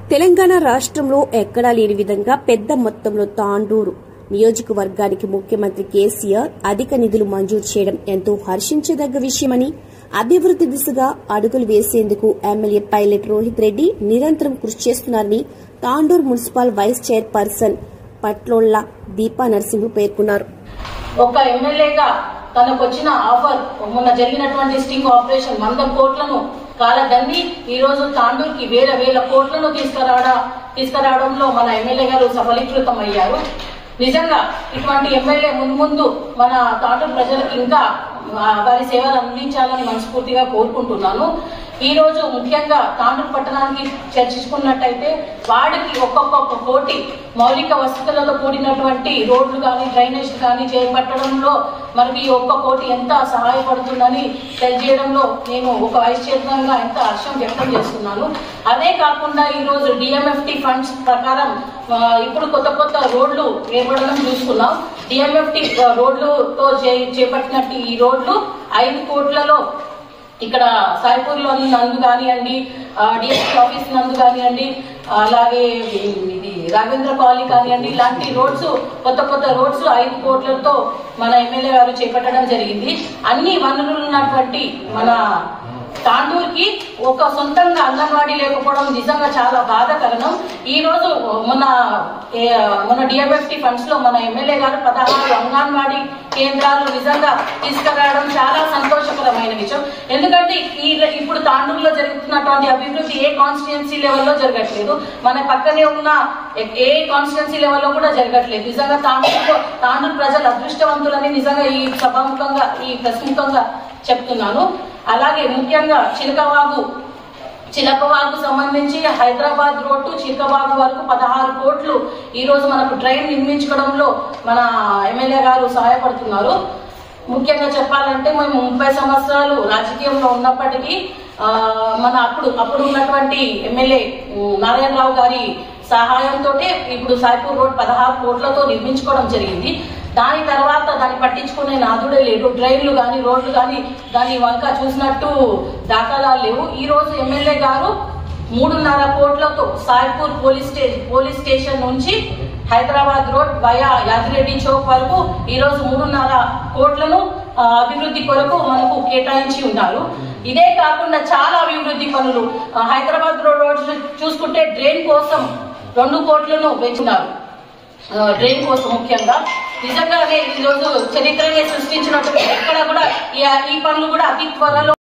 తెలంగాణ రాష్ట్రంలో ఎక్కడా లేని విధంగా పెద్ద మొత్తంలో తాండూరు నియోజకవర్గానికి ముఖ్యమంత్రి కేసీఆర్ అధిక నిధులు మంజూరు చేయడం ఎంతో హర్షించదగ్గ విషయమని అభివృద్ది దిశగా అడుగులు వేసేందుకు ఎమ్మెల్యే పైలట్ రోహిత్ రెడ్డి నిరంతరం కృషి చేస్తున్నారని Tandur municipal vice chairperson Patlolla Deepa Narasimhu పేర్కొన్నారు ఒక ఎమ్మెల్యేగా తనకు వచ్చిన ఆఫర్ మొన్న జరిగినటువంటి స్టింగ్ ఆపరేషన్ వంద కోట్లను కాలదన్ని ఈ రోజు తాండూరుకి వేల వేల కోట్లను తీసుకురావడ తీసుకురావడంలో మన ఎమ్మెల్యే గారు సఫలీకృతం అయ్యారు నిజంగా ఇటువంటి ఎమ్మెల్యే ముందు ముందు మన తాండూరు ప్రజలకు ఇంకా ఆ, వారి సేవలు అందించాలని మనస్ఫూర్తిగా కోరుకుంటున్నాను ఈ రోజు ముఖ్యంగా తాండూరు పట్టణానికి చర్చించుకున్నట్టయితే వాడికి ఒక్కొక్క కోటి మౌలిక వసతులతో కూడినటువంటి రోడ్లు కానీ డ్రైనేజ్ కానీ చేపట్టడంలో మనకి ఈ ఒక్క కోటి ఎంత సహాయపడుతుందని తెలియజేయడంలో నేను ఒక వైస్ చైర్మన్ గా ఎంత హర్షం వ్యక్తం చేస్తున్నాను అదే కాకుండా ఈ రోజు డిఎంఎఫ్టి ఫండ్స్ ప్రకారం ఆ, ఇప్పుడు కొత్త కొత్త రోడ్లు ఏర్పడడం చూసుకున్నాం డిఎంఎఫ్టి రోడ్లుతో చే- చేపట్టినట్టు ఈ రోడ్లు ఐదు కోట్లలో ఇక్కడ సాయిపూర్ లో నందు కానివ్వండి డిఎస్పీ ఆఫీస్ నందు కానివ్వండి అలాగే ఇది రాఘవేంద్ర కాలనీ కానివ్వండి ఇలాంటి రోడ్స్ కొత్త కొత్త రోడ్స్ ఐదు కోట్లతో మన ఎమ్మెల్యే గారు చేపట్టడం జరిగింది అన్ని వనరులు ఉన్నటువంటి మన తాండూరుకి ఒక సొంతంగా అంగన్వాడీ లేకపోవడం నిజంగా చాలా బాధాకరణం ఈ రోజు మన ఏ, మన డిఎంఎఫ్టి ఫండ్స్ లో మన ఎమ్మెల్యే గారు పదహారు అంగన్వాడీ కేంద్రాలు నిజంగా తీసుకురావడం చాలా సంతోషకరమైన విషయం ఎందుకంటే ఈ ఇప్పుడు తాండూరులో జరుగుతున్నటువంటి అభివృద్ధి ఏ కాన్స్టిట్యున్సీ లెవెల్లో జరగట్లేదు మన పక్కనే ఉన్న ఏ- ఏ కాన్స్టిట్యున్సీ లెవెల్లో కూడా జరగట్లేదు నిజంగా తాండూరులో తాండూరు ప్రజలు అదృష్టవంతులని నిజంగా ఈ సభాముఖంగా ఈ ప్రశ్ముఖంగా చెప్తున్నాను అలాగే ముఖ్యంగా చిలకవాగు చిలకవాగు సంబంధించి హైదరాబాద్ రోడ్డు చిలకవాగు వరకు పదహారు కోట్లు ఈ రోజు మనకు ట్రైన్ నిర్మించుకోవడంలో మన ఎమ్మెల్యే గారు సహాయపడుతున్నారు ముఖ్యంగా చెప్పాలంటే మేము ముప్పై సంవత్సరాలు రాజకీయంలో ఉన్నప్పటికీ ఆ, మన అప్పుడు అప్పుడు ఉన్నటువంటి ఎమ్మెల్యే ఉమ్, నారాయణరావు గారి సహాయంతో ఇప్పుడు సాయిపూర్ రోడ్ పదహారు కోట్లతో నిర్మించుకోవడం జరిగింది దాని తర్వాత దాన్ని పట్టించుకునే నాదుడే లేడు ట్రైన్లు కానీ రోడ్లు కానీ దాని వంక చూసినట్టు దాఖలాలు లేవు ఈ రోజు ఎమ్మెల్యే గారు మూడున్నర కోట్లతో Saipur police station police station నుంచి హైదరాబాద్ రోడ్ వయా యాదిరెడ్డి చౌక్ వరకు ఈ రోజు మూడున్నర కోట్లను ఆ, అభివృద్ధి కొరకు మనకు కేటాయించి ఉన్నారు ఇదే కాకుండా చాలా అభివృద్ధి పనులు ఆ, హైదరాబాద్ రోడ్ రోడ్ చూసుకుంటే డ్రైన్ కోసం రెండు కోట్లను పెంచినారు ఆ, డ్రైన్ కోసం ముఖ్యంగా నిజంగానే ఈ రోజు చరిత్రనే సృష్టించినట్టు ఎక్కడ కూడా ఈ- ఈ పనులు కూడా అతి త్వరలో